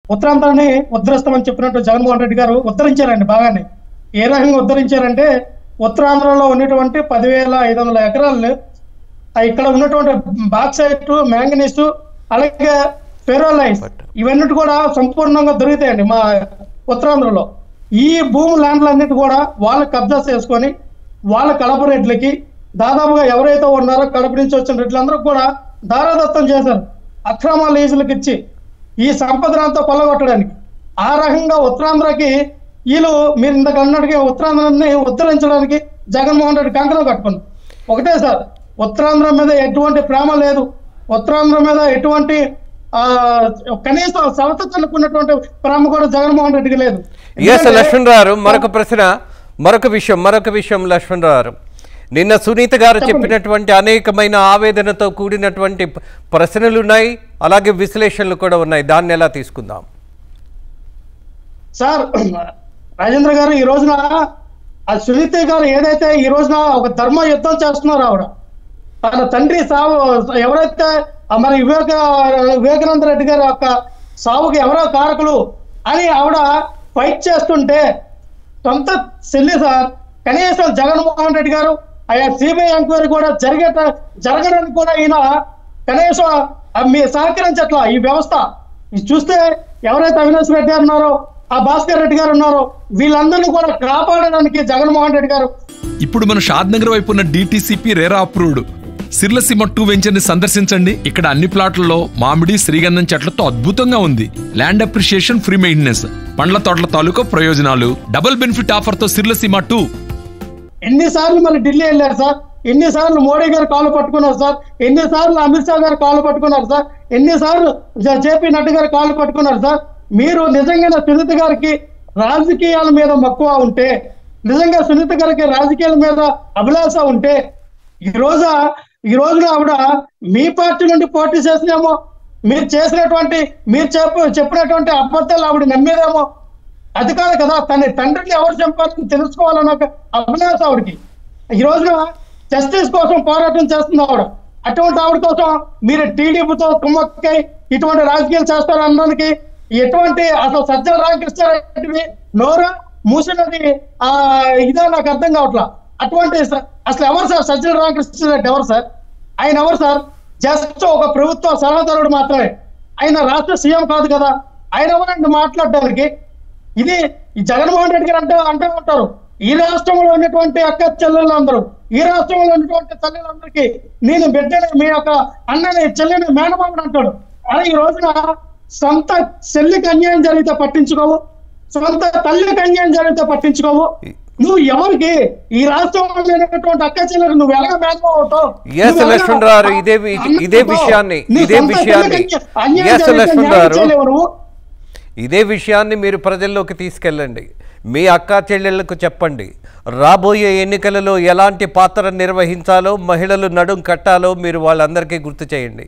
ఉత్తరాంధ్రాన్ని ఉద్ధరిస్తామని చెప్పినట్టు జగన్మోహన్ రెడ్డి గారు ఉద్ధరించారండి బాగానే ఏ రకంగా ఉద్ధరించారంటే ఉత్తరాంధ్రలో ఉన్నటువంటి పదివేల ఐదు వందల ఎకరాలను ఆ ఇక్కడ ఉన్నటువంటి బాక్సైట్ మ్యాంగనీస్ అలాగే ఫెరోలైన్స్ ఇవన్నీ కూడా సంపూర్ణంగా దొరుకుతాయండి మా ఉత్తరాంధ్రలో ఈ భూమి ల్యాండ్లన్నిటి కూడా వాళ్ళ కబ్జా చేసుకొని వాళ్ళ కడప రెడ్లకి దాదాపుగా ఎవరైతే ఉన్నారో కడప నుంచి వచ్చిన రెడ్లందరూ కూడా దారాదత్తం చేశారు అక్రమ లీజులకు ఇచ్చి ఈ సంపదనంతా కొల్లగొట్టడానికి ఆ రకంగా ఉత్తరాంధ్రకి వీళ్ళు మీరు ఇంతకు అన్నట్టుగా ఉత్తరాంధ్రాన్ని ఉద్ధరించడానికి జగన్మోహన్ రెడ్డి కంకణం కట్టుకుంది ఒకటే సార్ ఉత్తరాంధ్ర మీద ఎటువంటి ప్రేమ లేదు ఉత్తరాంధ్ర మీద ఎటువంటి ఆ కనీసం సవత తనుకున్నటువంటి ప్రేమ కూడా జగన్మోహన్ రెడ్డికి లేదు ఎస్ ఎందుకంటే- లక్ష్మణ్ గారు మరొక ప్రశ్న మరొక విషయం మరొక విషయం లక్ష్మణ్ గారు నిన్న సునీత గారు చెప్పినటువంటి అనేకమైన ఆవేదనతో కూడినటువంటి ప- ప్రశ్నలు ఉన్నాయి అలాగే విశ్లేషణలు కూడా ఉన్నాయి దాన్ని ఎలా తీసుకుందాం సార్ రాజేంద్ర గారు ఈ రోజున ఆ సునీత గారు ఏదైతే ఈ రోజున ఒక ధర్మ యుద్ధం చేస్తున్నారో ఆవిడ తన తండ్రి సావు ఎవరైతే ఆ మరి వివేక వివేకానంద రెడ్డి గారి యొక్క సావుకి ఎవరో కారకులు అని ఆవిడ ఫైట్ చేస్తుంటే సొంత చెల్లి సార్ కనీసం జగన్మోహన్ రెడ్డి గారు ఆయా సిబిఐ ఎంక్వైరీ కూడా జరిగే జరగడానికి కూడా ఈయన కనీసం ఆ మీ సహకరించట్లా ఈ వ్యవస్థ ఇది చూస్తే ఎవరైతే అవినాష్ రెడ్డి గారు ఉన్నారో ఆ భాస్కర్ రెడ్డి గారు ఉన్నారో వీళ్ళందరినీ కూడా కాపాడడానికి జగన్మోహన్ రెడ్డి గారు ఇప్పుడు మన షాద్ నగర్ వైపు ఉన్న డిటిసిపి రేరా అప్రూవ్డ్ సిర్లసీమ టూ వెంచర్ ని సందర్శించండి ఇక్కడ అన్ని ప్లాట్లలో మామిడి శ్రీగంధం చెట్లతో అద్భుతంగా ఉంది ల్యాండ్ అప్రిషియేషన్ ఫ్రీ మెయింటెనెన్స్ పండ్ల తోటల తాలూకా ప్రయోజనాలు డబుల్ బెనిఫిట్ ఆఫర్ తో సిర్లసీమ టూ ఎన్నిసార్లు మరి ఢిల్లీ వెళ్ళారు సార్ ఎన్నిసార్లు మోడీ గారు కాలు పట్టుకున్నారు సార్ ఎన్నిసార్లు అమిత్ షా గారు కాలు పట్టుకున్నారు సార్ ఎన్నిసార్లు జ- జేపీ నడ్డా గారు కాలు పట్టుకున్నారు సార్ మీరు నిజంగా సునీత గారికి రాజకీయాల మీద మక్కువ ఉంటే నిజంగా సునీత గారికి రాజకీయాల మీద అభిలాష ఉంటే ఈ రోజు ఈ రోజున ఆవిడ మీ పార్టీ నుండి పోటీ చేసినేమో మీరు చేసినటువంటి మీరు చెప్ప చెప్పినటువంటి అబద్ధాలు ఆవిడ నమ్మేదేమో అది కాదు కదా తన తండ్రిని ఎవరు చంపాలని తెలుసుకోవాలన్న ఒక అభిలాష ఆవిడకి ఈ రోజున జస్టిస్ కోసం పోరాటం చేస్తుంది ఆవిడ అటువంటి ఆవిడ కోసం మీరు టీడీపీతో కుమ్మక్కై ఇటువంటి రాజకీయాలు చేస్తారనడానికి ఎటువంటి అసలు సజ్జల రామకృష్ణారెడ్డివి నోరా మూసినది ఆ ఇదే నాకు అర్థం కావట్లా అటువంటి స- అసలు ఎవరు సార్ సజ్జల రామకృష్ణారెడ్డి ఎవరు సార్ ఆయన ఎవరు సార్ జస్ట్ ఒక ప్రభుత్వ సలహాదారుడు మాత్రమే ఆయన రాష్ట్ర సీఎం కాదు కదా ఆయన ఎవరండి మాట్లాడడానికి ఇది ఈ జగన్మోహన్ రెడ్డి గారు అంటే అంటూ ఉంటారు ఈ రాష్ట్రంలో ఉన్నటువంటి అక్క చెల్లెళ్ళు అందరూ ఈ రాష్ట్రంలో ఉన్నటువంటి తల్లులందరికీ నేను బిడ్డని మీ యొక్క అన్నని చెల్లిని మేనమామని అంటాడు అరే ఈ రోజున సొంత చెల్లికి అన్యాయం జరిగితే పట్టించుకోవు సొంత తల్లికి అన్యాయం జరిగితే పట్టించుకోవు నువ్వు ఎవరికి ఈ రాష్ట్రంలో లేనటువంటి అక్క చెల్లెలు నువ్వు ఎలాగ మేనమామ అవుతావు ఎస్ నువ్వు ఎలాగ లక్ష్మణ్ గారు ఇదే వి- అన్నతో ఇదే విషయాన్ని నీ ఇదే సొంత విషయాన్ని తల్లికి అన్యాయం ఎస్ జరిగితే లక్ష్మణ్ న్యాయం గారు చేయలేవు నువ్వు ఇదే విషయాన్ని మీరు ప్రజల్లోకి తీసుకెళ్ళండి మీ అక్కా చెల్లెళ్లకు చెప్పండి రాబోయే ఎన్నికలలో ఎలాంటి పాత్ర నిర్వహించాలో మహిళలు నడుం కట్టాలో మీరు వాళ్ళందరికీ గుర్తు చేయండి